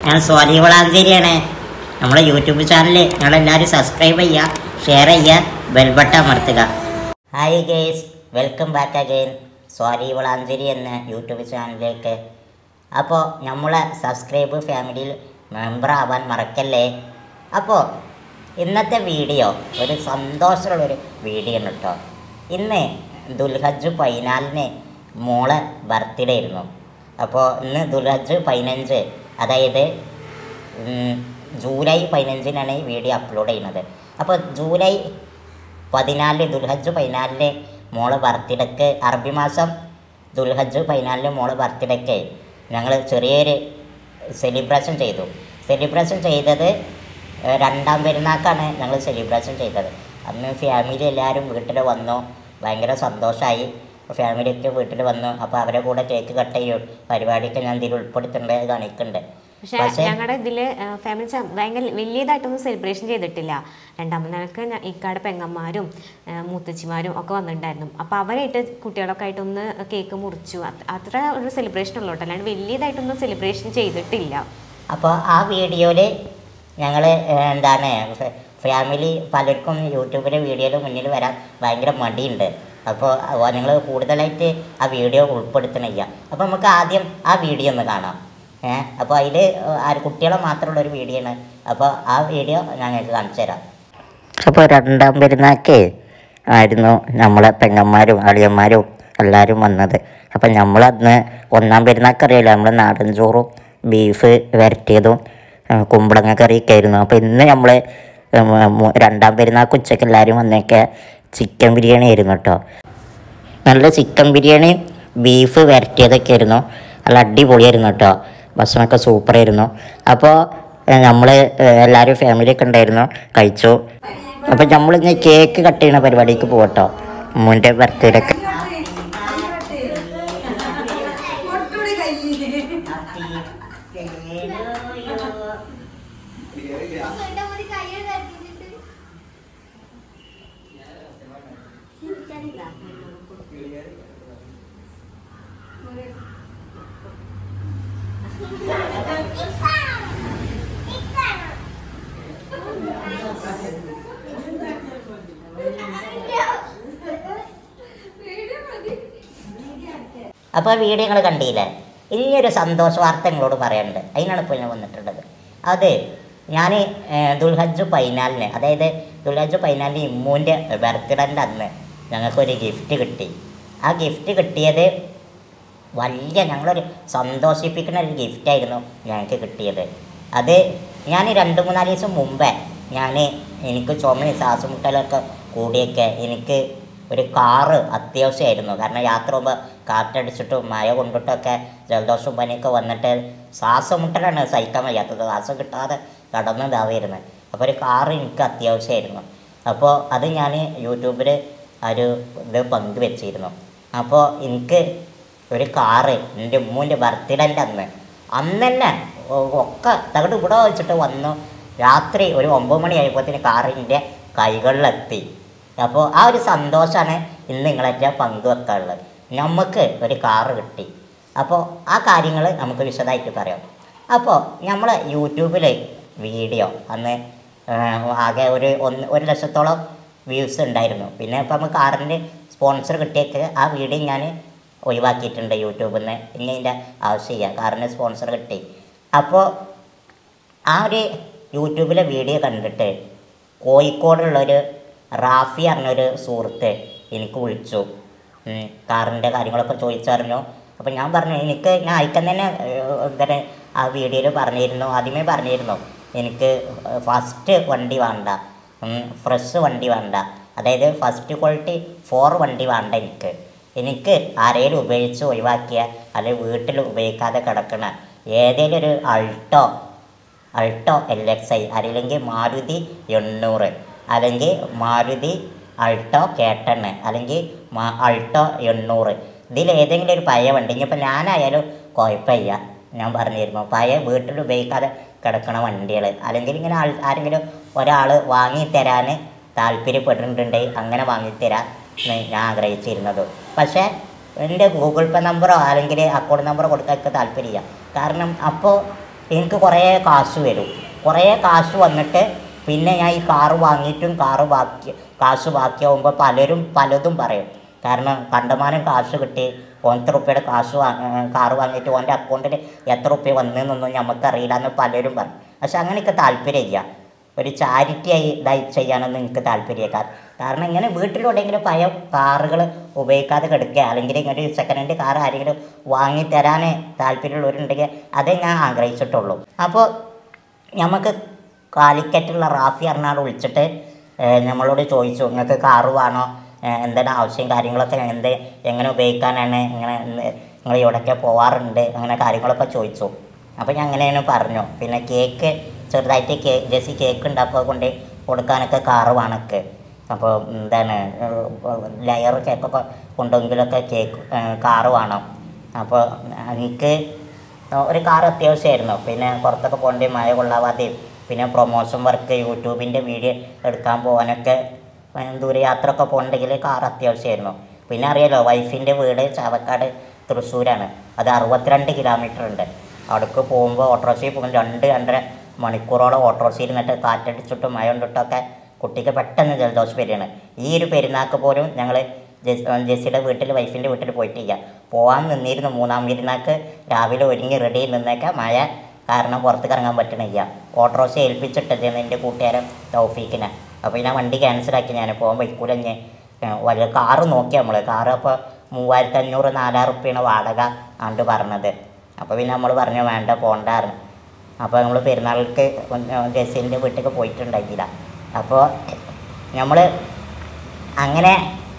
ഞാൻ സ്വാലി വളാഞ്ചേരിയാണ് നമ്മുടെ യൂട്യൂബ് ചാനൽ നിങ്ങളെല്ലാവരും സബ്സ്ക്രൈബ് ചെയ്യുക ഷെയർ ചെയ്യുക ബെൽബട്ട അമർത്തുക hi guys welcome back again Swali Valanchery എന്ന യൂട്യൂബ് ചാനലിലേക്ക് അപ്പോൾ നമ്മളെ സബ്സ്ക്രൈബ് ഫാമിലിയിൽ മെമ്പർ ആവാൻ മറക്കല്ലേ അപ്പോൾ ഇന്നത്തെ വീഡിയോ ഒരു സന്തോഷമുള്ളൊരു വീഡിയോ ആണ് കേട്ടോ ഇന്ന് ദുൽഹജ്ജ് പതിനാലിന് മോളെ ബർത്ത്ഡേ ആയിരുന്നു അപ്പോൾ ഇന്ന് ദുൽഹജ്ജ് പതിനഞ്ച് അതായത് ഉം, ജൂലൈ പതിനഞ്ചിനാണ് ഈ വീഡിയോ അപ്ലോഡ് ചെയ്യുന്നത് അപ്പോൾ ജൂലൈ പതിനാലിന് ദുൽഹജ്ജ് പതിനാലിന് മോള് ബർത്ത്ഡേക്ക് അറബി മാസം ദുൽഹജ്ജ് പതിനാലിന് മോള് ബർത്ത്ഡേക്ക് ഞങ്ങൾ ചെറിയൊരു സെലിബ്രേഷൻ ചെയ്തു സെലിബ്രേഷൻ ചെയ്തത് ഏഹ്, രണ്ടാം പെരുന്നാൾക്കാണ് ഞങ്ങൾ സെലിബ്രേഷൻ ചെയ്തത് അന്ന് ഫാമിലി എല്ലാവരും വീട്ടിൽ വന്നു ഭയങ്കര സന്തോഷമായി ഫാമിലിയൊക്കെ വീട്ടിൽ വന്നു അപ്പോൾ അവരെ കൂടെ കേക്ക് കട്ട് ചെയ്യും പരിപാടിയൊക്കെ ഞാൻ ഇതിൽ ഉൾപ്പെടുത്തേണ്ടത് കാണിക്കുന്നുണ്ട് പക്ഷെ പക്ഷേ ഞങ്ങളുടെ ഇതില് ഫാമിലി ഭയങ്കര വലിയതായിട്ടൊന്നും സെലിബ്രേഷൻ ചെയ്തിട്ടില്ല രണ്ടാമത് ഞങ്ങൾക്ക് ഞ- ഇക്കാടെ പെങ്ങന്മാരും ആ, മൂത്തച്ചിമാരും ഒക്കെ വന്നിട്ടുണ്ടായിരുന്നു അപ്പോൾ അവരായിട്ട് കുട്ടികളൊക്കെ ആയിട്ടൊന്ന് കേക്ക് മുറിച്ചു അത് അത്ര ഒരു സെലിബ്രേഷൻ ഉള്ളൂ കേട്ടോ അല്ലാണ്ട് വലിയതായിട്ടൊന്നും സെലിബ്രേഷൻ ചെയ്തിട്ടില്ല അപ്പോൾ ആ വീഡിയോയിൽ ഞങ്ങൾ എന്താണ് ഫാമിലി പലർക്കും യൂട്യൂബിലെ വീഡിയോയിൽ മുന്നിൽ വരാൻ ഭയങ്കര മടിയുണ്ട് അപ്പോൾ നിങ്ങൾ കൂടുതലായിട്ട് ആ വീഡിയോ ഉൾപ്പെടുത്തണില്ല അപ്പോൾ നമുക്ക് ആദ്യം ആ വീഡിയോ ഒന്ന് കാണാം ഏഹ് അപ്പോൾ അതിൽ കുട്ടികളെ മാത്രമുള്ള ഒരു വീഡിയോ ആണ് അപ്പോൾ ആ വീഡിയോ ഞങ്ങൾക്ക് കാണിച്ചു തരാം അപ്പോൾ രണ്ടാം പെരുന്നാൾക്ക് ആയിരുന്നു നമ്മളെ പെങ്ങന്മാരും അളിയന്മാരും എല്ലാവരും വന്നത് അപ്പം നമ്മളന്ന് ഒന്നാം പെരുന്നാൾക്ക് അറിയില്ല നമ്മൾ നാടൻ ചോറും ബീഫ് വരട്ടിയതും ആ, കുമ്പളങ്ങ കറിയൊക്കെ ആയിരുന്നു അപ്പോൾ ഇന്ന് നമ്മൾ രണ്ടാം പെരുന്നാൾക്ക് ഉച്ചയ്ക്ക് എല്ലാവരും വന്നേക്കെ ചിക്കൻ ബിരിയാണി ആയിരുന്നു കേട്ടോ നല്ല ചിക്കൻ ബിരിയാണി ബീഫ് വരട്ടിയതൊക്കെ ആയിരുന്നു നല്ല അടിപൊളിയായിരുന്നു കേട്ടോ ഭക്ഷണമൊക്കെ സൂപ്പറായിരുന്നു അപ്പോൾ നമ്മൾ എല്ലാവരും ഫാമിലിയൊക്കെ ഉണ്ടായിരുന്നു കഴിച്ചു അപ്പോൾ നമ്മളിന്ന് കേക്ക് കട്ട് ചെയ്യുന്ന പരിപാടിക്ക് പോകട്ടോ മോൻ്റെ ബർത്ത്ഡേക്ക് അപ്പോൾ ആ വീഡിയോ നിങ്ങൾ കണ്ടില്ലേ ഇനിയൊരു സന്തോഷ വാർത്ത നിങ്ങളോട് പറയാനുണ്ട് അതിനാണ് ഇപ്പോൾ ഞാൻ വന്നിട്ടുള്ളത് അത് ഞാൻ ദുൽഹജ്ജ് പതിനാലിന് അതായത് ദുൽഹജ്ജ് പതിനാലിന് ഇമ്മൂൻ്റെ ബർത്ത്ഡേൻ്റെ അന്ന് ഞങ്ങൾക്കൊരു ഗിഫ്റ്റ് കിട്ടി ആ ഗിഫ്റ്റ് കിട്ടിയത് വലിയ ഞങ്ങളൊരു സന്തോഷിപ്പിക്കുന്ന ഒരു ഗിഫ്റ്റായിരുന്നു ഞങ്ങൾക്ക് കിട്ടിയത് അത് ഞാൻ രണ്ട് മൂന്നാല് ദിവസം മുമ്പേ ഞാൻ എനിക്ക് ചുമയും ശ്വാസമുട്ടലൊക്കെ കൂടിയൊക്കെ എനിക്ക് ഒരു കാറ് അത്യാവശ്യമായിരുന്നു കാരണം യാത്ര പോകുമ്പോൾ കാറ്റടിച്ചിട്ടും മഴ കൊണ്ടിട്ടൊക്കെ ജലദോഷവും പനിയൊക്കെ വന്നിട്ട് ശ്വാസം മുട്ടലാണ് സഹിക്കാൻ വയ്യാത്തത് ശ്വാസം കിട്ടാതെ കടന്നതാവായിരുന്നു അപ്പോൾ ഒരു കാറ് എനിക്ക് അത്യാവശ്യമായിരുന്നു അപ്പോൾ അത് ഞാൻ യൂട്യൂബിൽ ഒരു ഇത് പങ്കുവെച്ചിരുന്നു അപ്പോൾ എനിക്ക് ഒരു കാറ് എൻ്റെ ഉമ്മൂൻ്റെ ബർത്ത്ഡേൻ്റെ അന്ന് അന്ന് തന്നെ ഒ- ഒക്കെ തകട് ഇവിടെ വെച്ചിട്ട് വന്നു രാത്രി ഒരു ഒമ്പത് മണി ആയപ്പോഴത്തേന് കാറിൻ്റെ കൈകളിലെത്തി അപ്പോൾ ആ ഒരു സന്തോഷമാണ് ഇന്ന് നിങ്ങളെ പങ്കുവെക്കാനുള്ളത് നമുക്ക് ഒരു കാറ് കിട്ടി അപ്പോൾ ആ കാര്യങ്ങൾ നമുക്ക് വിശദമായിട്ട് പറയാം അപ്പോൾ നമ്മൾ യൂട്യൂബിൽ വീഡിയോ അന്ന് ആ, ആകെ ഒരു ഒന്ന് ഒരു ലക്ഷത്തോളം വ്യൂസ് ഉണ്ടായിരുന്നു പിന്നെ ഇപ്പം നമുക്ക് കാറിൻ്റെ സ്പോൺസർ കിട്ടിയൊക്കെ ആ വീഡിയോ ഞാൻ ഒഴിവാക്കിയിട്ടുണ്ട് യൂട്യൂബിൽ നിന്ന് ഇനി ഇതിൻ്റെ ആവശ്യമില്ല കാറിന് സ്പോൺസർ കിട്ടി അപ്പോൾ ആ ഒരു യൂട്യൂബിലെ വീഡിയോ കണ്ടിട്ട് കോഴിക്കോടുള്ളൊരു റാഫി പറഞ്ഞൊരു സുഹൃത്ത് എനിക്ക് വിളിച്ചു ഉം, കാറിൻ്റെ കാര്യങ്ങളൊക്കെ ചോദിച്ചറിഞ്ഞു അപ്പോൾ ഞാൻ പറഞ്ഞു എനിക്ക് ഞാൻ അയക്കാൻ തന്നെ ഇങ്ങനെ ആ വീഡിയോയിൽ പറഞ്ഞിരുന്നു ആദ്യമേ പറഞ്ഞിരുന്നു എനിക്ക് ഫസ്റ്റ് വണ്ടി വേണ്ട ഫ്രഷ് വണ്ടി വേണ്ട അതായത് ഫസ്റ്റ് ക്വാളിറ്റി ഫോർ വണ്ടി വേണ്ട എനിക്ക് എനിക്ക് ആരെങ്കിലും ഉപയോഗിച്ച് ഒഴിവാക്കിയ അല്ലെങ്കിൽ വീട്ടിൽ ഉപയോഗിക്കാതെ കിടക്കണ ഏതെങ്കിലും ഒരു Alto Alto L X I അല്ലെങ്കിൽ മാരുതി എണ്ണൂറ് അല്ലെങ്കിൽ മാരുതി അൾട്ടോ കേട്ടണ് അല്ലെങ്കിൽ മാ- അൾട്ടോ എണ്ണൂറ് ഇതിൽ ഏതെങ്കിലും ഒരു പഴയ വണ്ടി ഇനിയിപ്പോൾ ഞാനായാലും കുഴപ്പമില്ല ഞാൻ പറഞ്ഞിരുന്നു പഴയ വീട്ടിൽ ഉപയോഗിക്കാതെ കിടക്കണ വണ്ടികൾ അല്ലെങ്കിൽ ഇങ്ങനെ ആൾ ആരെങ്കിലും ഒരാൾ വാങ്ങിത്തരാൻ താല്പര്യപ്പെട്ടിട്ടുണ്ടെങ്കിൽ അങ്ങനെ വാങ്ങിത്തരാൻ എന്ന് ഞാൻ ആഗ്രഹിച്ചിരുന്നത് പക്ഷേ എൻ്റെ ഗൂഗിൾ പേ നമ്പറോ അല്ലെങ്കിൽ അക്കൗണ്ട് നമ്പറോ കൊടുക്കാൻ എനിക്ക് താല്പര്യമില്ല കാരണം അപ്പോൾ എനിക്ക് കുറേ കാശ് വരും കുറേ കാശ് വന്നിട്ട് പിന്നെ ഞാൻ ഈ കാറ് വാങ്ങിയിട്ടും കാറ് ബാക്കി കാശ് ബാക്കിയാവുമ്പോൾ പലരും പലതും പറയും കാരണം കണ്ടമാനം കാശ് കിട്ടി ഒന്നര റുപ്യയുടെ കാശ് വാ കാറ് വാങ്ങിയിട്ട് ഓൻ്റെ അക്കൗണ്ടിൽ എത്ര റുപ്യ വന്നതെന്നൊന്നും നമുക്കറിയില്ല എന്ന് പലരും പറയും പക്ഷെ അങ്ങനെ എനിക്ക് താല്പര്യമില്ല ഒരു ചാരിറ്റി ആയി ഇതായി ചെയ്യാനൊന്നും എനിക്ക് താല്പര്യമില്ല കാരണം ഇങ്ങനെ വീട്ടിലെവിടെയെങ്കിലും പഴയ കാറുകൾ ഉപയോഗിക്കാതെ കിടക്കുക അല്ലെങ്കിൽ ഇങ്ങനെ ഒരു സെക്കൻഡ് ഹാൻഡ് കാർ ആരെങ്കിലും വാങ്ങി തരാൻ താല്പര്യമുള്ളവരുണ്ടെങ്കിൽ അതേ ഞാൻ ആഗ്രഹിച്ചിട്ടുള്ളൂ അപ്പോൾ നമുക്ക് കാലിക്കറ്റുള്ള റാഫി എറണാകുളം വിളിച്ചിട്ട് ഏഹ് നമ്മളോട് ചോദിച്ചു നിങ്ങൾക്ക് കാറ് വേണോ ഏഹ് എന്താണ് ആവശ്യം കാര്യങ്ങളൊക്കെ എന്ത് എങ്ങനെ ഉപയോഗിക്കാനാണ് ഇങ്ങനെ നിങ്ങൾ എവിടെയൊക്കെ പോവാറുണ്ട് അങ്ങനെ കാര്യങ്ങളൊക്കെ ചോദിച്ചു അപ്പോൾ ഞാൻ അങ്ങനെയാണ് പറഞ്ഞു പിന്നെ കേക്ക് ചെറുതായിട്ട് കേ ജസ്റ്റ് കേക്ക് ഉണ്ടാക്കുക കൊണ്ട് കൊടുക്കാനൊക്കെ കാറ് വേണമൊക്കെ അപ്പോൾ എന്താണ് ലെയർ കേക്കൊക്കെ കൊണ്ടെങ്കിലൊക്കെ കേക്ക് കാറ് വേണം അപ്പോൾ എനിക്ക് ഒരു കാർ അത്യാവശ്യമായിരുന്നു പിന്നെ പുറത്തൊക്കെ പോകേണ്ടി മഴ കൊള്ളാവാതെയും പിന്നെ പ്രൊമോഷൻ വർക്ക് യൂട്യൂബിൻ്റെ വീഡിയോ എടുക്കാൻ പോകാനൊക്കെ ഏഹ് ദൂരയാത്ര ഒക്കെ പോകണമെങ്കിൽ കാർ അത്യാവശ്യമായിരുന്നു പിന്നെ അറിയാലോ വൈഫിൻ്റെ വീട് ചാവക്കാട് തൃശ്ശൂരാണ് അത് അറുപത്തിരണ്ട് കിലോമീറ്റർ ഉണ്ട് അവിടേക്ക് പോകുമ്പോൾ ഓട്ടോറിക്ഷയിൽ പോകുമ്പോൾ രണ്ട് രണ്ടര മണിക്കൂറോളം ഓട്ടോറിക്ഷയിൽ നിന്നിട്ട് കാറ്റടിച്ചിട്ടും മഴ കൊണ്ടിട്ടൊക്കെ കുട്ടിക്ക് പെട്ടെന്ന് ജലദോഷം വരികയാണ് ഈ ഒരു പെരുന്നാൾക്ക് പോലും ഞങ്ങൾ ജെസ്സിയുടെ വീട്ടിൽ വൈഫിൻ്റെ വീട്ടിൽ പോയിട്ടില്ല പോകാൻ നിന്നിരുന്നു മൂന്നാം പെരുന്നാൾക്ക് രാവിലെ ഒരുങ്ങി റെഡി നിന്നേക്കാം മഴ കാരണം പുറത്തേക്ക് ഇറങ്ങാൻ പറ്റണില്ല ഓട്ടോറിക്ഷ ഏൽപ്പിച്ചിട്ടിരുന്നു എൻ്റെ കൂട്ടുകാരൻ തൗഫീക്കിനെ അപ്പോൾ ഞാൻ വണ്ടി ക്യാൻസലാക്കി ഞാൻ പോകാൻ വൈക്കൂല ഞാൻ വലിയ കാറ് നോക്കി നമ്മൾ കാറ് അപ്പോൾ മൂവായിരത്തി അഞ്ഞൂറ് നാലായിരം റുപ്യാണ് വാടക ആണ്ട് പറഞ്ഞത് അപ്പോൾ പിന്നെ നമ്മൾ പറഞ്ഞു വേണ്ട പോണ്ടായിരുന്നു അപ്പോൾ നമ്മൾ പെരുന്നാൾക്ക് ജെസ്സിൻ്റെ വീട്ടിലേക്ക് പോയിട്ടുണ്ടായില്ല അപ്പോൾ നമ്മൾ അങ്ങനെ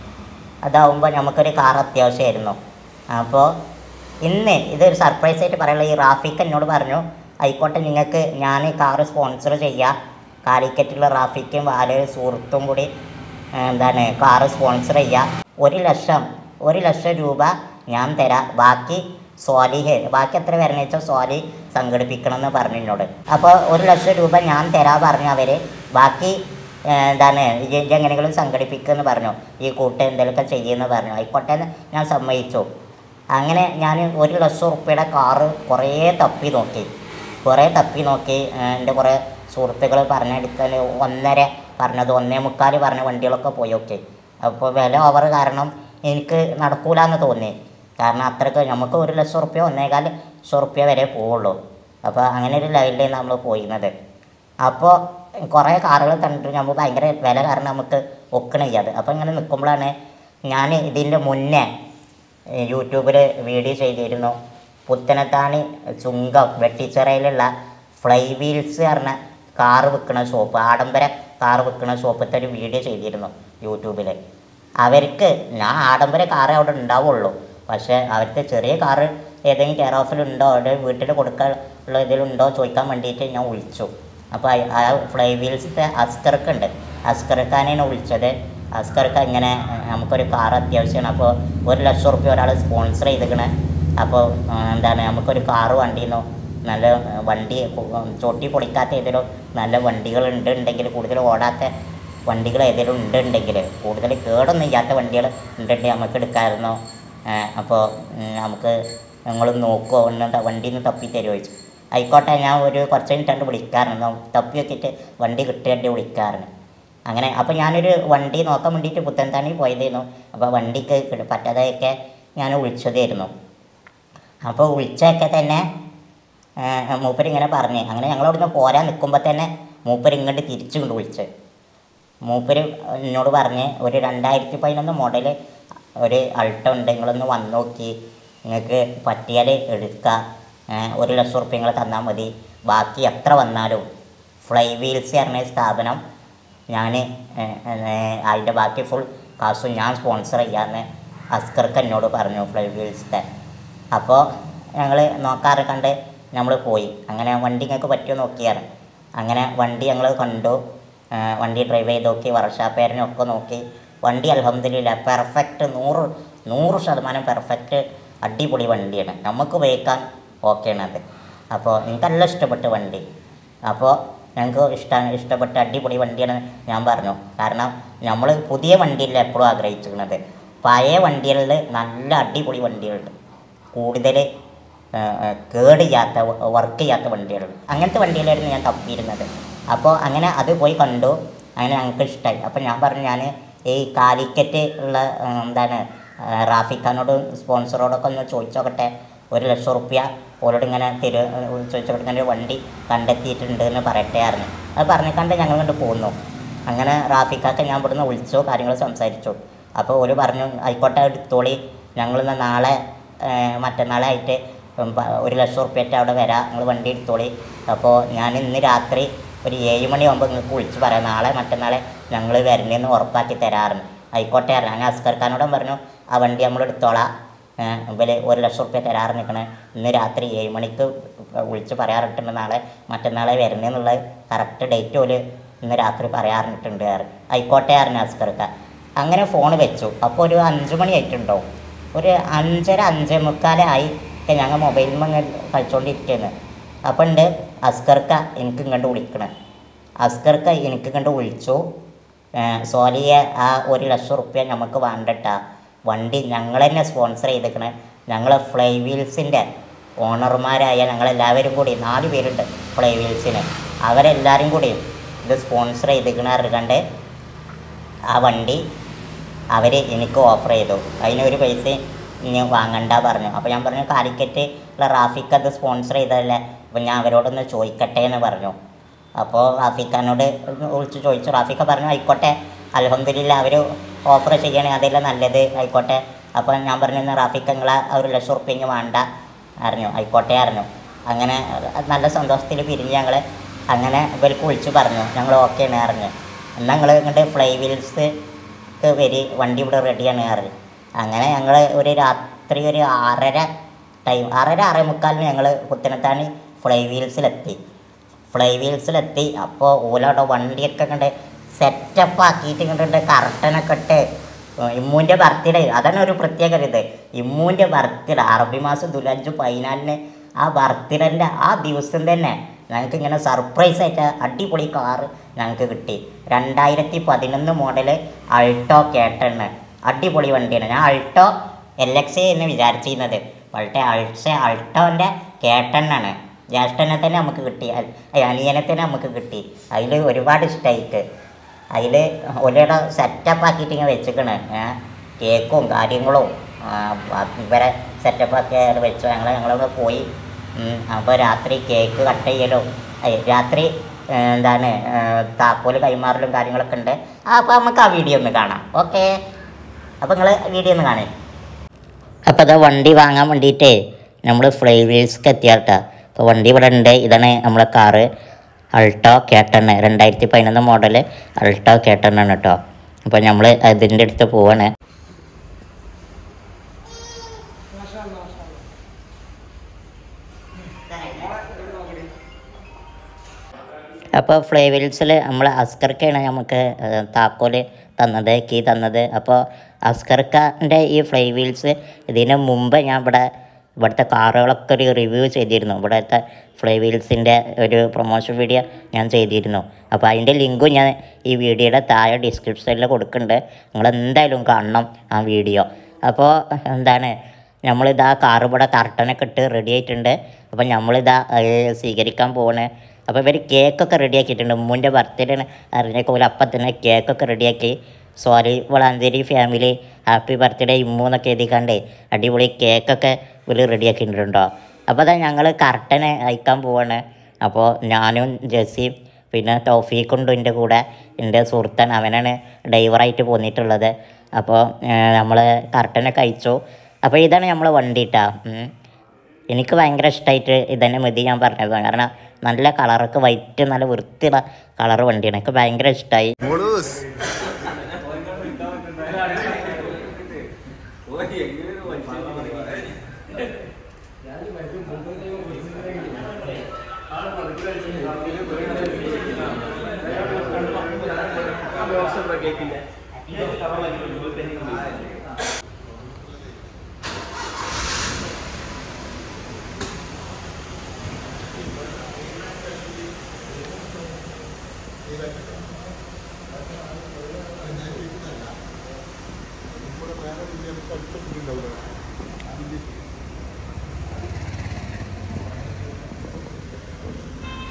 അതാവുമ്പോൾ നമുക്കൊരു കാർ അത്യാവശ്യമായിരുന്നു അപ്പോൾ ഇന്ന് ഇതൊരു സർപ്രൈസ് ആയിട്ട് പറയാനുള്ള ഈ റാഫിക്ക് എന്നോട് പറഞ്ഞു ആയിക്കോട്ടെ നിങ്ങൾക്ക് ഞാൻ കാറ് സ്പോൺസർ ചെയ്യാം കാലിക്കറ്റുള്ള റാഫിക്കും വാല് സുഹൃത്തും കൂടി ഏഹ്, എന്താണ് കാറ് സ്പോൺസർ ചെയ്യാം ഒരു ലക്ഷം ഒരു ലക്ഷം രൂപ ഞാൻ തരാം ബാക്കി സ്വാലിഹ് ബാക്കി എത്ര വരണ വെച്ചാൽ സ്വാലി സംഘടിപ്പിക്കണം എന്ന് പറഞ്ഞു എന്നോട് അപ്പോൾ ഒരു ലക്ഷം രൂപ ഞാൻ തരാ പറഞ്ഞു അവർ ബാക്കി ഏഹ്, എന്താണ് ഇജ്ജ് ഇജ്ജ് എങ്ങനെയെങ്കിലും സംഘടിപ്പിക്കുമെന്ന് പറഞ്ഞു ഈ കൂട്ട് എന്തെങ്കിലുമൊക്കെ ചെയ്യുമെന്ന് പറഞ്ഞു ആയിക്കോട്ടെ എന്ന് ഞാൻ സമ്മതിച്ചു അങ്ങനെ ഞാൻ ഒരു ലക്ഷം ഉറുപ്പ്യയുടെ കാറ് കുറേ തപ്പി നോക്കി കുറേ തപ്പി നോക്കി ഏഹ്, എൻ്റെ കുറേ സുഹൃത്തുക്കൾ പറഞ്ഞെടുത്താൽ ഒന്നര പറഞ്ഞത് ഒന്നേ മുക്കാൽ പറഞ്ഞ വണ്ടികളൊക്കെ പോയി നോക്കി അപ്പോൾ വില ഓവർ കാരണം എനിക്ക് നടക്കൂലെന്ന് തോന്നി കാരണം അത്രയ്ക്ക് നമുക്ക് ഒരു ലക്ഷം ഉറുപ്പ്യ ഒന്നേകാൽ ലക്ഷം ഉറുപ്പ്യ വരെ പോവുള്ളൂ അപ്പോൾ അങ്ങനെ ഒരു ലെവലിൽ നമ്മൾ പോയിരുന്നത് അപ്പോൾ കുറേ കാറുകൾ കണ്ടിട്ട് നമ്മൾ ഭയങ്കര വില കാരണം നമുക്ക് ഒക്കണില്ല അത് അപ്പോൾ ഇങ്ങനെ നിൽക്കുമ്പോഴാണ് ഞാൻ ഇതിൻ്റെ മുന്നേ യൂട്യൂബിൽ വീഡിയോ ചെയ്തിരുന്നു പുത്തനത്താണി ചുങ്കം വെട്ടിച്ചിറയിലുള്ള ഫ്ലൈ വീൽസ് പറഞ്ഞ കാറ് വിൽക്കുന്ന ഷോപ്പ് ആഡംബര കാറ് വിൽക്കുന്ന ഷോപ്പത്തെ ഒരു വീഡിയോ ചെയ്തിരുന്നു യൂട്യൂബിൽ അവർക്ക് ഞാൻ ആഡംബര കാറേ അവിടെ ഉണ്ടാവുള്ളൂ പക്ഷേ അവർക്ക് ചെറിയ കാറ് ഏതെങ്കിലും കെയർ ഓഫിലുണ്ടോ അവിടെ വീട്ടിൽ കൊടുക്കാനുള്ള ഇതിലുണ്ടോ ചോദിക്കാൻ വേണ്ടിയിട്ട് ഞാൻ വിളിച്ചു അപ്പോൾ ആ ഫ്ലൈ വീൽസിൻ്റെ അസ്കർക്ക് ഉണ്ട് അസ്കർ ഖാനെയാണ് വിളിച്ചത് അസ്കർക്ക് ഇങ്ങനെ ഏഹ്, നമുക്കൊരു കാർ അത്യാവശ്യമാണ് അപ്പോൾ ഒരു ലക്ഷം റുപ്യ ഒരാൾ സ്പോൺസർ ചെയ്തിക്കണേ അപ്പോൾ ഏഹ്, എന്താണ് നമുക്കൊരു കാറ് വണ്ടിന്നോ നല്ല ഏഹ്, വണ്ടി കു- ചൊട്ടി പൊളിക്കാത്ത ഏതെങ്കിലും നല്ല വണ്ടികൾ ഉണ്ട് ഉണ്ടെങ്കിൽ കൂടുതൽ ഓടാത്ത വണ്ടികൾ ഏതെങ്കിലും ഉണ്ടെങ്കിൽ കൂടുതൽ കേടൊന്നും ഇല്ലാത്ത വണ്ടികൾ ഉണ്ടെങ്കിൽ നമുക്ക് എടുക്കാമായിരുന്നു അപ്പോൾ നമുക്ക് നിങ്ങൾ നോക്കുമോ ഒന്ന് വണ്ടിയിൽ നിന്ന് തപ്പി തരുമോ ചോദിച്ചു ആയിക്കോട്ടെ ഞാൻ ഒരു കുറച്ച് കഴിഞ്ഞിട്ട് വിളിക്കാറുണ്ട് തപ്പി വെച്ചിട്ട് വണ്ടി കിട്ടിയിട്ട് വിളിക്കാറുണ്ട് അങ്ങനെ അപ്പോൾ ഞാനൊരു വണ്ടി നോക്കാൻ വേണ്ടിയിട്ട് പുത്തൻതാണി പോയതായിരുന്നു അപ്പോൾ വണ്ടിക്ക് കിട- പറ്റാതെയൊക്കെ ഞാൻ വിളിച്ചതായിരുന്നു അപ്പോൾ വിളിച്ചൊക്കെ തന്നെ മൂപ്പര് ഇങ്ങനെ പറഞ്ഞ് അങ്ങനെ ഞങ്ങളവിടുന്ന് പോരാൻ നിൽക്കുമ്പോൾ തന്നെ മൂപ്പര് ഇങ്ങോട്ട് തിരിച്ചു കൊണ്ട് വിളിച്ച് മൂപ്പര് എന്നോട് പറഞ്ഞ് ഒരു രണ്ടായിരത്തി പതിനൊന്ന് മോഡൽ ഒരു അൾട്ടോ ഉണ്ട് നിങ്ങളൊന്ന് വന്ന് നോക്കി നിങ്ങൾക്ക് പറ്റിയാൽ എടുക്കാം ഏഹ് ഒരു ലക്ഷം ഉറുപ്പ്യ നിങ്ങൾ തന്നാൽ മതി ബാക്കി എത്ര വന്നാലും ഫ്ലൈ വീൽസ് പറഞ്ഞ സ്ഥാപനം ഞാൻ അതിൻ്റെ ബാക്കി ഫുൾ കാശും ഞാൻ സ്പോൺസർ ചെയ്യാമെന്ന് അസ്കർക്ക് എന്നോട് പറഞ്ഞു ഫ്ലൈ വീൽസിൻ്റെ അപ്പോൾ ഞങ്ങൾ നോക്കാറ് കണ്ട് നമ്മൾ പോയി അങ്ങനെ വണ്ടി നിങ്ങൾക്ക് പറ്റുമോ നോക്കിയാണ് അങ്ങനെ വണ്ടി ഞങ്ങൾ കണ്ടു ആ, വണ്ടി ഡ്രൈവ് ചെയ്ത് നോക്കി വർഷാപ്പേരനും ഒക്കെ നോക്കി വണ്ടി അലഹമ്മദില്ല പെർഫെക്റ്റ് നൂറ് നൂറ് ശതമാനം പെർഫെക്റ്റ് അടിപൊളി വണ്ടിയാണ് നമുക്ക് ഉപയോഗിക്കാൻ ഓക്കെയാണ് അത് അപ്പോൾ എനിക്കെല്ലാം ഇഷ്ടപ്പെട്ട വണ്ടി അപ്പോൾ ഞങ്ങൾക്ക് ഇഷ്ടമാണ് ഇഷ്ടപ്പെട്ട അടിപൊളി വണ്ടിയാണ് ഞാൻ പറഞ്ഞു കാരണം നമ്മൾ പുതിയ വണ്ടിയല്ല എപ്പോഴും ആഗ്രഹിച്ചിരുന്നത് പഴയ വണ്ടികളിൽ നല്ല അടിപൊളി വണ്ടികളുണ്ട് കൂടുതൽ കേട് ചെയ്യാത്ത വർക്ക് ചെയ്യാത്ത വണ്ടികൾ അങ്ങനത്തെ വണ്ടിയിലായിരുന്നു ഞാൻ തപ്പിയിരുന്നത് അപ്പോൾ അങ്ങനെ അത് പോയി കണ്ടു അങ്ങനെ ഞങ്ങൾക്ക് ഇഷ്ടമായി അപ്പോൾ ഞാൻ പറഞ്ഞു ഞാൻ ഈ കാലിക്കറ്റ് ഉള്ള ആ, എന്താണ് ആ, റാഫിഖാനോട് സ്പോൺസറോടൊക്കെ ഒന്ന് ചോദിച്ചോക്കട്ടെ ഒരു ലക്ഷം റുപ്യ ഓരോട് ഇങ്ങനെ തിരു ചോദിച്ചോക്കട്ടെ ഇങ്ങനെ ഒരു വണ്ടി കണ്ടെത്തിയിട്ടുണ്ട് എന്ന് പറയട്ടെ ആയിരുന്നു അത് പറഞ്ഞിക്കണ്ട് ഞങ്ങൾ കൊണ്ട് പോന്നു അങ്ങനെ റാഫിക്കാക്ക് ഞാൻ ഇവിടുന്ന് വിളിച്ചു കാര്യങ്ങൾ സംസാരിച്ചു അപ്പോൾ ഒരു പറഞ്ഞു ആയിക്കോട്ടെ എടുത്തോളി ഞങ്ങളിന്ന് നാളെ ആ, മറ്റന്നാളെ ആയിട്ട് ഉം പ- ഒരു ലക്ഷം ഉറുപ്പ്യറ്റ് അവിടെ വരാം നിങ്ങൾ വണ്ടി എടുത്തോളി അപ്പോൾ ഞാൻ ഇന്ന് രാത്രി ഒരു ഏഴ് മണിയാകുമ്പോൾ നിങ്ങൾക്ക് വിളിച്ച് പറയാം നാളെ മറ്റന്നാളെ ഞങ്ങൾ വരണേന്ന് ഉറപ്പാക്കി തരാറുണ്ട് ആയിക്കോട്ടെ അറിയാം ഞാൻ അസ്കർ ഖാനോടും പറഞ്ഞു ആ വണ്ടി നമ്മൾ എടുത്തോളാം ഇവര് ഒരു ലക്ഷം ഉറുപ്പ്യ തരാറ് നിൽക്കണേ ഇന്ന് രാത്രി ഏഴ് മണിക്ക് വിളിച്ച് പറയാറിട്ടുണ്ട് നാളെ മറ്റന്നാളെ വരണേന്നുള്ള കറക്റ്റ് ഡേറ്റ് പോല് ഇന്ന് രാത്രി പറയാറിട്ടുണ്ട് ആയിക്കോട്ടെ അറിഞ്ഞ അസ്കർ ഖാൻ അങ്ങനെ ഫോൺ വെച്ചു അപ്പോൾ ഒരു അഞ്ച് മണി ആയിട്ടുണ്ടാവും ഒരു അഞ്ചര അഞ്ചേ മുക്കാലായി ഒക്കെ ഞങ്ങൾ മൊബൈലിൽ നിന്ന് കളിച്ചുകൊണ്ടിരിക്കുന്നത് അപ്പോൾ ഉണ്ട് അസ്കർക്ക എനിക്ക് ഇങ്ങോട്ട് വിളിക്കണേ അസ്കർക്ക എനിക്ക് ഇങ്ങോട്ട് വിളിച്ചു ഏഹ് സോലിയെ ആ ഒരു ലക്ഷം റുപ്യ നമുക്ക് വേണ്ടട്ടാ വണ്ടി ഞങ്ങൾ തന്നെ സ്പോൺസർ ചെയ്തേക്കണേ ഞങ്ങൾ ഫ്ലൈ വീൽസിൻ്റെ ഓണർമാരായ ഞങ്ങളെല്ലാവരും കൂടി നാല് പേരുണ്ട് ഫ്ലൈ വീൽസിന് അവരെല്ലാവരും കൂടി ഇത് സ്പോൺസർ ചെയ്തേക്കണ അറിയാണ്ട് ആ വണ്ടി അവർ എനിക്ക് ഓഫർ ചെയ്തു അതിന് ഒരു പൈസ ഇനി വാങ്ങണ്ട പറഞ്ഞു അപ്പോൾ ഞാൻ പറഞ്ഞു കാലിക്കറ്റ് ഉള്ള റാഫിക്ക് അത് സ്പോൺസർ ചെയ്തതല്ലേ അപ്പോൾ ഞാൻ അവരോടൊന്ന് ചോദിക്കട്ടെ എന്ന് പറഞ്ഞു അപ്പോൾ റാഫിഖാനോട് ഒന്ന് വിളിച്ച് ചോദിച്ചു റാഫിക്ക പറഞ്ഞു ആയിക്കോട്ടെ അലഹമ്മദില്ല അവർ ഓഫർ ചെയ്യണേ അതല്ലേ നല്ലത് ആയിക്കോട്ടെ അപ്പോൾ ഞാൻ പറഞ്ഞു എന്നാൽ റാഫിക്ക നിങ്ങളെ ആ ഒരു ലക്ഷം ഉറുപ്പ്യ ഇങ്ങ് വേണ്ട അറിഞ്ഞു ആയിക്കോട്ടെ അറിഞ്ഞു അങ്ങനെ നല്ല സന്തോഷത്തിൽ പിരിഞ്ഞ് ഞങ്ങൾ അങ്ങനെ ഇവർക്ക് വിളിച്ച് പറഞ്ഞു ഞങ്ങൾ ഓക്കെ ആണ് അറിഞ്ഞു എന്നാൽ നിങ്ങൾ ഇങ്ങോട്ട് ഫ്ലൈ വീൽസ് വരി വണ്ടി ഇവിടെ റെഡിയാണ് പറഞ്ഞു അങ്ങനെ ഞങ്ങൾ ഒരു രാത്രി ഒരു ആറര ടൈം ആറര ആറേ മുക്കാലിന് ഞങ്ങൾ പുത്തനത്താണി ഫ്ലൈ വീൽസിലെത്തി ഫ്ലൈ വീൽസിലെത്തി അപ്പോൾ ഓലോടെ വണ്ടിയൊക്കെ കണ്ട് സെറ്റപ്പ് ആക്കിയിട്ട് ഇങ്ങോട്ട് കർട്ടനൊക്കെ ഇട്ട് ഇമ്മൂൻ്റെ ബർത്ത്ഡേ അതാണ് ഒരു പ്രത്യേകത ഇത് ഇമ്മൂൻ്റെ ബർത്ത്ഡേ അറബി മാസം ദുലഞ്ച് പതിനാലിന് ആ ബർത്ത്ഡേൻ്റെ ആ ദിവസം തന്നെ ഞങ്ങൾക്ക് ഇങ്ങനെ സർപ്രൈസ് ആയിട്ട് അടിപൊളി കാറ് ഞങ്ങൾക്ക് കിട്ടി രണ്ടായിരത്തി പതിനൊന്ന് മോഡൽ അൾട്ടോ കേട്ടണ് അടിപൊളി വണ്ടിയാണ് ഞാൻ അൾട്ടോ എൽ എക്സ് എന്ന് വിചാരിച്ചിരുന്നത് വളരെ അൾട്സെ അൾട്ടോൻ്റെ കേട്ടണ്ണാണ് ജ്യേഷ്ഠനെ തന്നെ നമുക്ക് കിട്ടി അൽ- അയ്യ, അനിയനെ തന്നെ നമുക്ക് കിട്ടി അതിൽ ഒരുപാട് ഇഷ്ടമായിട്ട് അതിൽ ഒരേടെ സെറ്റപ്പ് ആക്കിയിട്ട് ഇങ്ങനെ വെച്ചിക്കണ് കേക്കും കാര്യങ്ങളും ആ, ബാക്കി ഇവരെ സെറ്റപ്പ് ആക്കി അവിടെ വെച്ചു ഞങ്ങൾ ഞങ്ങളവിടെ പോയി അപ്പോൾ രാത്രി കേക്ക് കട്ട് ചെയ്യലും അയ്യ, രാത്രി ഏ, എന്താണ് ഏ, താക്കോല് കൈമാറലും കാര്യങ്ങളൊക്കെ ഉണ്ട് അപ്പോൾ നമുക്ക് ആ വീഡിയോ ഒന്ന് കാണാം ഓക്കെ അപ്പോൾ നിങ്ങൾ വീഡിയോ ഒന്ന് കാണേ അപ്പോൾ അത് വണ്ടി വാങ്ങാൻ വേണ്ടിയിട്ടേ നമ്മൾ ഫ്ലൈ വീൽസ്ക്ക് എത്തിയാട്ടാ അപ്പോൾ വണ്ടി ഇവിടെ ഉണ്ട് ഇതാണ് നമ്മളെ കാറ് അൾട്ടോ കേട്ടണ് രണ്ടായിരത്തി പതിനൊന്ന് മോഡൽ അൾട്ടോ കേട്ടണ്ണാണ് കേട്ടോ അപ്പോൾ നമ്മൾ അതിൻ്റെ അടുത്ത് പോവാണ് അപ്പോൾ ഫ്ലൈ വീൽസിൽ നമ്മൾ അസ്കർക്കാണ് നമുക്ക് ഏഹ്, താക്കോല് തന്നത് കീ തന്നത് അപ്പോൾ അസ്കർക്കാൻ്റെ ഈ ഫ്ലൈ വീൽസ് ഇതിന് മുമ്പ് ഞാൻ ഇവിടെ ഇവിടുത്തെ കാറുകളൊക്കെ ഒരു റിവ്യൂ ചെയ്തിരുന്നു ഇവിടുത്തെ ഫ്ലൈ വീൽസിൻ്റെ ഒരു പ്രൊമോഷൻ വീഡിയോ ഞാൻ ചെയ്തിരുന്നു അപ്പോൾ അതിൻ്റെ ലിങ്കും ഞാൻ ഈ വീഡിയോയുടെ താഴെ ഡിസ്ക്രിപ്ഷനിൽ കൊടുക്കുന്നുണ്ട് നിങ്ങൾ എന്തായാലും കാണണം ആ വീഡിയോ അപ്പോൾ എന്താണ് നമ്മളിതാ കാറ് ഇവിടെ കർട്ടനൊക്കെ ഇട്ട് റെഡി ആയിട്ടുണ്ട് അപ്പോൾ നമ്മളിതാ ഏഹ്, സ്വീകരിക്കാൻ പോവാണ് അപ്പോൾ ഇവർ കേക്കൊക്കെ റെഡിയാക്കിയിട്ടുണ്ട് ഉമ്മുൻ്റെ ബർത്ത്ഡേ അറിഞ്ഞൊക്കെ പോലെ അപ്പം തന്നെ കേക്കൊക്കെ റെഡിയാക്കി sorry Valanchery family happy birthday Immu എന്നൊക്കെ എഴുതിക്കാണ്ട് അടിപൊളി കേക്കൊക്കെ ഇവർ റെഡിയാക്കിയിട്ടുണ്ടോ അപ്പോൾ അതാ ഞങ്ങൾ കർട്ടന് അയക്കാൻ പോവാണ് അപ്പോൾ ഞാനും ജെസ്സിയും പിന്നെ ടോഫീക്കുണ്ട് എൻ്റെ കൂടെ എൻ്റെ സുഹൃത്തൻ അവനാണ് ഡ്രൈവറായിട്ട് പോന്നിട്ടുള്ളത് അപ്പോൾ നമ്മൾ കർട്ടനൊക്കെ അയച്ചു അപ്പോൾ ഇതാണ് നമ്മളെ വണ്ടി കേട്ടോ എനിക്ക് ഭയങ്കര ഇഷ്ടമായിട്ട് ഇതന്നെ മതി ഞാൻ പറഞ്ഞത് കാരണം നല്ല കളറൊക്കെ വൈറ്റ് നല്ല വൃത്തിയുള്ള കളർ വണ്ടിയാണ് എനിക്ക് ഭയങ്കര ഇഷ്ടമായി മോളൂസ്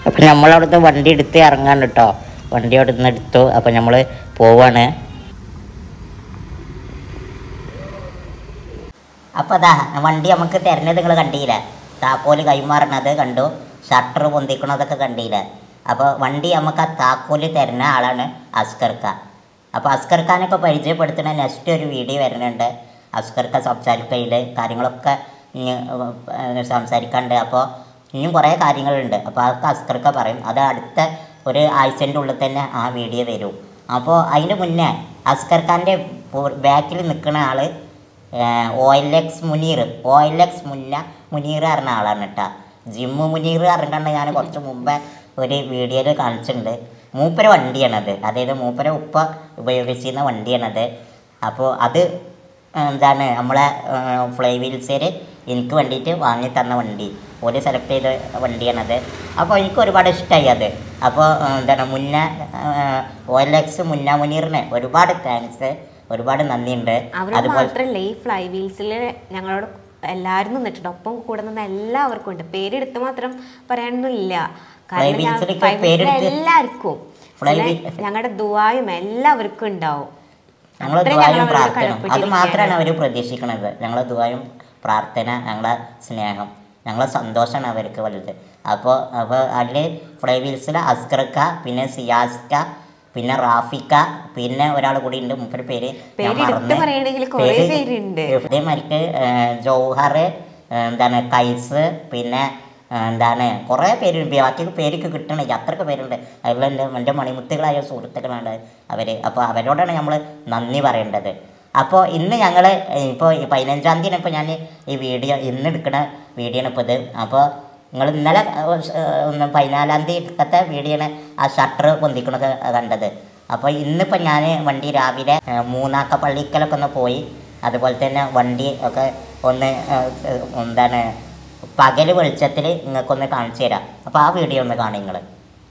അപ്പം നമ്മളവിടുത്തെ വണ്ടി എടുത്ത് ഇറങ്ങാൻ കേട്ടോ വണ്ടി അവിടെ നിന്ന് എടുത്തു അപ്പം നമ്മൾ പോവാണ് അപ്പോൾ അതാ വണ്ടി നമുക്ക് തരുന്നത് നിങ്ങൾ കണ്ടില്ല താക്കോല് കൈമാറണത് കണ്ടു ഷട്ടർ പൊന്തിക്കണതൊക്കെ കണ്ടില്ല അപ്പോൾ വണ്ടി നമുക്ക് ആ താക്കോല് തരുന്ന ആളാണ് അസ്കർ ഖാൻ അപ്പോൾ അസ്കർ ഖാനൊക്കെ പരിചയപ്പെടുത്തുന്ന നെക്സ്റ്റ് ഒരു വീഡിയോ വരുന്നുണ്ട് അസ്കർ ഖാൻ സംസാരിക്കയിൽ കാര്യങ്ങളൊക്കെ ഇനി ഏർ സംസാരിക്കാനുണ്ട് അപ്പോൾ ഇനിയും കുറേ കാര്യങ്ങളുണ്ട് അപ്പോൾ അതൊക്കെ അസ്കർ ഖാൻ പറയും അത് അടുത്ത ഒരു ആഴ്ചൻ്റെ ഉള്ളിൽ തന്നെ ആ വീഡിയോ വരും അപ്പോൾ അതിന് മുന്നേ അസ്കർ ഖാൻ്റെ ബാക്കിൽ നിൽക്കുന്ന ആൾ ഓയിലെക്സ് മുനീർ ഓയിലെക്സ് മുന്ന മുനീർ പറഞ്ഞ ആളാണ് കേട്ടോ ജിമ്മു മുനീർ പറഞ്ഞിട്ടുണ്ട് ഞാൻ കുറച്ച് മുമ്പേ ഒരു വീഡിയോയിൽ കാണിച്ചിട്ടുണ്ട് മൂപ്പര വണ്ടിയാണത് അതായത് മൂപ്പര ഉപ്പ ഉപയോഗിച്ചിരുന്ന വണ്ടിയാണത് അപ്പോൾ അത് എന്താണ് നമ്മളെ ഫ്ലൈ വീൽസിൽ എനിക്ക് വേണ്ടിയിട്ട് വാങ്ങി തന്ന വണ്ടി ഒരു സെലക്ട് ചെയ്ത വണ്ടിയാണത് അപ്പോൾ എനിക്ക് ഒരുപാട് ഇഷ്ടമായി അത് അപ്പോൾ എന്താണ് മുന്ന ഓയിലെക്സ് മുന്ന മുനീറിന് ഒരുപാട് താങ്ക്സ് ഒരുപാട് നന്ദിയുണ്ട് അവർ അതുപോലെ മാത്രമല്ല ഈ ഫ്ലൈ വീൽസിൽ ഞങ്ങളോട് എല്ലാവരും നിന്നിട്ടുണ്ട് ഒപ്പം കൂടെ നിന്ന് എല്ലാവർക്കും ഉണ്ട് പേരെടുത്ത് മാത്രം പറയാനൊന്നും ഇല്ല Fly കാരണം ഞാൻ wheels ലേക്ക് Fly wheels ലെ പേരെടുത്ത് എല്ലാവർക്കും Fly പിന്നെ wheel- ഞങ്ങളുടെ ദുവായും എല്ലാവർക്കും ഉണ്ടാവും ഞങ്ങൾ അത്രയും ദുബായും ഞങ്ങളവരോട് പ്രാർത്ഥന അത് കടപ്പെട്ടിരിക്കുകയാണ്. മാത്രമാണ് അവർ പ്രതീക്ഷിക്കുന്നത് ഞങ്ങൾ ദുബായും പ്രാർത്ഥന ഞങ്ങളെ സ്നേഹം ഞങ്ങളെ സന്തോഷമാണ് അവർക്ക് വലുത് അപ്പോൾ അപ്പോൾ അതിൽ ഫ്ലൈ വീൽസിൽ അസ്കർക്ക പിന്നെ സിയാസ്ക പിന്നെ റാഫിക്ക പിന്നെ ഒരാൾ കൂടി ഉണ്ട് മുപ്പര് പേര് ഞാൻ പേര് എടുത്ത് മറന്ന് പറയണമെങ്കിൽ കുറേ പേര് പേരുണ്ട്. ഇതേമാതിരിക്ക് ജൗഹർ എന്താണ് കൈസ് പിന്നെ ആ, എന്താണ് കുറേ പേര് ബാക്കി പേരൊക്കെ കിട്ടണില്ല അത്രയ്ക്ക് പേരുണ്ട് അതിൽ എൻ്റെ എൻ്റെ മണിമുത്തുകളായ സുഹൃത്തുക്കളാണ് അവർ അപ്പോൾ അവരോടാണ് നമ്മൾ നന്ദി പറയേണ്ടത് അപ്പോൾ ഇന്ന് ഞങ്ങൾ ഇപ്പോൾ പതിനഞ്ചാം തീയതി ഇപ്പോൾ ഞാൻ ഈ വീഡിയോ ഇന്ന് എടുക്കുന്ന വീഡിയോ ആണ് ഇപ്പോൾ ഇത് അപ്പോൾ നിങ്ങൾ ഇന്നലെ ഏഹ്, ഒന്ന് പതിനാലാം തീയതി എടുക്കത്തെ വീഡിയോ ആണ് ആ ഷട്ടർ പൊന്തിക്കണത് കണ്ടത് അപ്പോൾ ഇന്നിപ്പോൾ ഞാൻ വണ്ടി രാവിലെ ഏഹ്, മൂന്നാക്ക പള്ളിക്കലൊക്കെ ഒന്ന് പോയി അതുപോലെ തന്നെ വണ്ടി ഒക്കെ ഒന്ന് ഏഹ്, ഏഹ്, എന്താണ് പകൽ വെളിച്ചത്തിൽ നിങ്ങൾക്കൊന്ന് കാണിച്ചു തരാം അപ്പോൾ ആ വീഡിയോ ഒന്ന് കാണും നിങ്ങൾ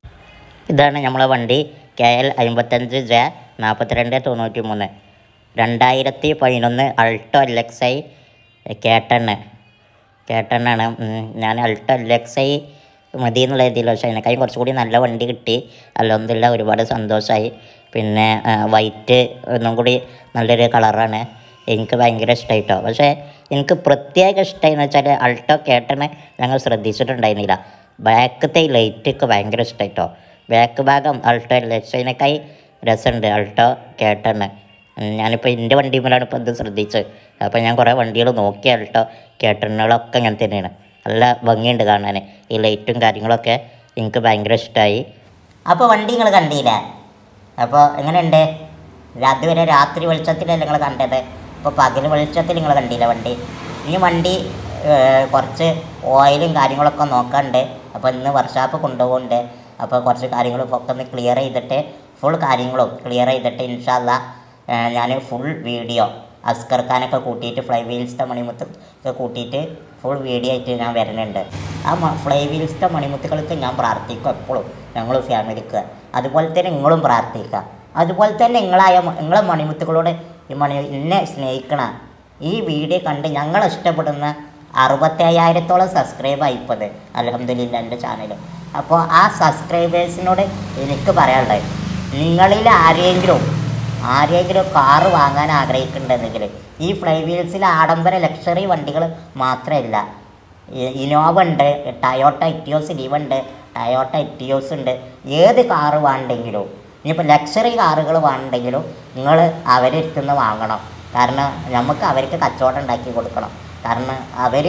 ഇതാണ് നമ്മളെ വണ്ടി കെ എൽ അമ്പത്തഞ്ച് ജെ നാൽപ്പത്തിരണ്ട് തൊണ്ണൂറ്റി മൂന്ന് രണ്ടായിരത്തി പതിനൊന്ന് അൾട്ടോ എൽ എക്സ് ഐ കേട്ടണ്ണ് കേട്ടണ്ണാണ് ഉം, ഞാൻ അൾട്ടോ എൽ എക്സ് ഐ മതി എന്നുള്ള രീതിയിൽ പക്ഷേ അതിനേക്കാളും കുറച്ചുകൂടി നല്ല വണ്ടി കിട്ടി അല്ലെന്നില്ല ഒരുപാട് സന്തോഷമായി പിന്നെ വൈറ്റ് ഒന്നും കൂടി നല്ലൊരു കളറാണ് എനിക്ക് ഭയങ്കര ഇഷ്ടമായിട്ടോ പക്ഷേ എനിക്ക് പ്രത്യേക ഇഷ്ടമായി എന്ന് വെച്ചാൽ അൾട്ടോ കേട്ടണ് ഞങ്ങൾ ശ്രദ്ധിച്ചിട്ടുണ്ടായിരുന്നില്ല ബാക്കത്തെ ഈ ലൈറ്റൊക്കെ ഭയങ്കര ഇഷ്ടമായിട്ടോ ബാക്ക് ഭാഗം അൾട്ടോ എൽ എക്സ് ഐനേക്കായി രസമുണ്ട് അൾട്ടോ കേട്ടണ് ഉം, ഞാനിപ്പോൾ എൻ്റെ വണ്ടിയുമ്പോഴാണ് ഇപ്പോൾ ഇത് ശ്രദ്ധിച്ചത് അപ്പോൾ ഞാൻ കുറേ വണ്ടികൾ നോക്കി അൾട്ടോ കേട്ടണുകളൊക്കെ അങ്ങനെ തന്നെയാണ് നല്ല ഭംഗിയുണ്ട് കാണാൻ ഈ ലൈറ്റും കാര്യങ്ങളൊക്കെ എനിക്ക് ഭയങ്കര ഇഷ്ടമായി അപ്പോൾ വണ്ടി നിങ്ങൾ കണ്ടില്ല അപ്പോൾ എങ്ങനെയുണ്ട് അതുവരെ രാത്രി വെളിച്ചത്തിലല്ല നിങ്ങൾ കണ്ടത് ഇപ്പോൾ പകൽ വെളിച്ചത്തിൽ നിങ്ങൾ കണ്ടില്ല വണ്ടി ഇനി വണ്ടി ഏർ, കുറച്ച് ഓയിലും കാര്യങ്ങളൊക്കെ നോക്കാണ്ട് അപ്പോൾ ഇന്ന് വർക്ക്ഷോപ്പ് കൊണ്ടുപോകുന്നുണ്ട് അപ്പോൾ കുറച്ച് കാര്യങ്ങളും ഒക്കെ ഒന്ന് ക്ലിയർ ചെയ്തിട്ട് ഫുൾ കാര്യങ്ങളും ക്ലിയർ ചെയ്തിട്ട് ഇൻഷാല്ല ഞാൻ ഫുൾ വീഡിയോ അസ്കർ ഖാനൊക്കെ കൂട്ടിയിട്ട് ഫ്ലൈ വീൽസിൻ്റെ മണിമുത്ത് ഒക്കെ കൂട്ടിയിട്ട് ഫുൾ വീഡിയോ ആയിട്ട് ഞാൻ വരുന്നുണ്ട് ആ മ ഫ്ലൈ വീൽസിൻ്റെ മണിമുത്തുകൾക്ക് ഞാൻ പ്രാർത്ഥിക്കും എപ്പോഴും ഞങ്ങൾ ഫാമിലിക്ക് അതുപോലെ തന്നെ നിങ്ങളും പ്രാർത്ഥിക്കുക അതുപോലെ തന്നെ നിങ്ങളായ മ- നിങ്ങളെ മണിമുത്തുകളോട് ഈ മണി എന്നെ സ്നേഹിക്കണ ഈ വീഡിയോ കണ്ട് ഞങ്ങൾ ഇഷ്ടപ്പെടുന്ന അറുപത്തയ്യായിരത്തോളം സബ്സ്ക്രൈബ് ആയിപ്പത് അലഹമ്മദില്ല എൻ്റെ ചാനൽ അപ്പോൾ ആ സബ്സ്ക്രൈബേഴ്സിനോട് എനിക്ക് പറയാനുള്ളത് നിങ്ങളിൽ ആരെങ്കിലും ആരെങ്കിലും കാറ് വാങ്ങാൻ ആഗ്രഹിക്കുന്നുണ്ടെങ്കിൽ ഈ ഫ്ലൈ വീൽസിൽ ആഡംബര ലക്ഷറി വണ്ടികൾ മാത്രമല്ല ഇ- ഇനോവ ഉണ്ട് ടയോട്ട ഇറ്റിയോസ് ലീവ് ഉണ്ട് ടയോട്ട ഇറ്റിയോസ് ഉണ്ട് ഏത് കാറ് വേണ്ടെങ്കിലും ഇനിയിപ്പോൾ ലക്ഷറി കാറുകൾ വേണ്ടെങ്കിലും നിങ്ങൾ അവരെടുത്തു നിന്ന് വാങ്ങണം കാരണം നമുക്ക് അവർക്ക് കച്ചവടം ഉണ്ടാക്കി കൊടുക്കണം കാരണം അവർ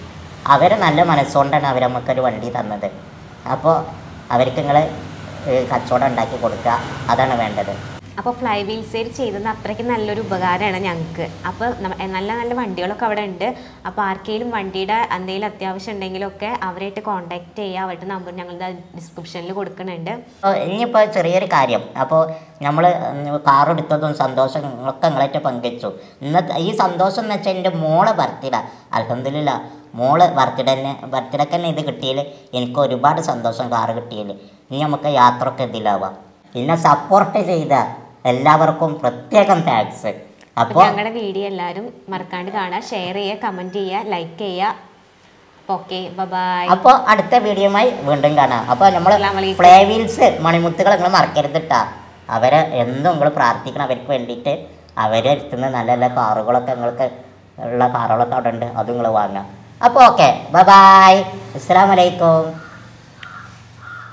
അവർ നല്ല മനസ്സുകൊണ്ടാണ് അവർ നമുക്കൊരു വണ്ടി തന്നത് അപ്പോൾ അവർക്ക് നിങ്ങൾ കച്ചവടം ഉണ്ടാക്കി കൊടുക്കുക അതാണ് വേണ്ടത് അപ്പോൾ ഫ്ലൈ വീൽസേൽ ചെയ്തത് അത്രയ്ക്ക് നല്ലൊരു ഉപകാരമാണ് ഞങ്ങൾക്ക് അപ്പോൾ നല്ല നല്ല വണ്ടികളൊക്കെ അവിടെ ഉണ്ട് അപ്പോൾ ആർക്കെങ്കിലും വണ്ടിയുടെ എന്തെങ്കിലും അത്യാവശ്യം ഉണ്ടെങ്കിലൊക്കെ അവരായിട്ട് കോൺടാക്ട് ചെയ്യുക അവരുടെ നമ്പർ ഞങ്ങളുടെ ഡിസ്ക്രിപ്ഷനിൽ കൊടുക്കുന്നുണ്ട് അപ്പോൾ ഇനിയിപ്പോൾ ചെറിയൊരു കാര്യം അപ്പോൾ നമ്മൾ കാർ എടുത്തതും സന്തോഷങ്ങളൊക്കെ നിങ്ങളായിട്ട് പങ്കുവച്ചു ഇന്നത്തെ ഈ സന്തോഷം എന്ന് വെച്ചാൽ എൻ്റെ മോളെ ബർത്ത്ഡേ അലഹമില്ല മോള് ബർത്ത്ഡേ തന്നെ ബർത്ത്ഡേക്ക് തന്നെ ഇത് കിട്ടിയതിൽ എനിക്ക് ഒരുപാട് സന്തോഷം കാറ് കിട്ടിയതിൽ ഇനി നമുക്ക് യാത്ര ഒക്കെ ഇതിലാവാം പിന്നെ സപ്പോർട്ട് ചെയ്ത എല്ലാവർക്കും പ്രത്യേകം താങ്ക്സ് അപ്പോൾ അപ്പോൾ ഞങ്ങളുടെ വീഡിയോ എല്ലാവരും മറക്കാണ്ട് കാണുക ഷെയർ ചെയ്യുക കമൻറ്റ് ചെയ്യുക ലൈക്ക് ചെയ്യുക ഓക്കെ ബൈ അപ്പോൾ അടുത്ത വീഡിയോയുമായി വീണ്ടും കാണാം അപ്പോൾ നമ്മൾ അസ്സലാമു അലൈക്കും. ഫ്ലേ വീൽസ് മണിമുത്തുകൾ നിങ്ങൾ മറക്കരുത് കേട്ടാ അവരെ എന്നും നിങ്ങൾ പ്രാർത്ഥിക്കണം അവർക്ക് വേണ്ടിയിട്ട് അവരെ എത്തുന്ന നല്ല നല്ല കാറുകളൊക്കെ നിങ്ങൾക്ക് ഉള്ള കാറുകളൊക്കെ അവിടെ ഉണ്ട് അത് നിങ്ങൾ വാങ്ങാം അപ്പോൾ ഓക്കെ ബൈ അസ്സാം വലൈക്കും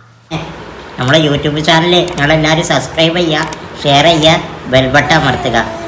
നമ്മളെ യൂട്യൂബ് ചാനൽ നിങ്ങളെല്ലാവരും സബ്സ്ക്രൈബ് ചെയ്യുക ഷെയർ ചെയ്യുക ബെൽബട്ട അമർത്തുക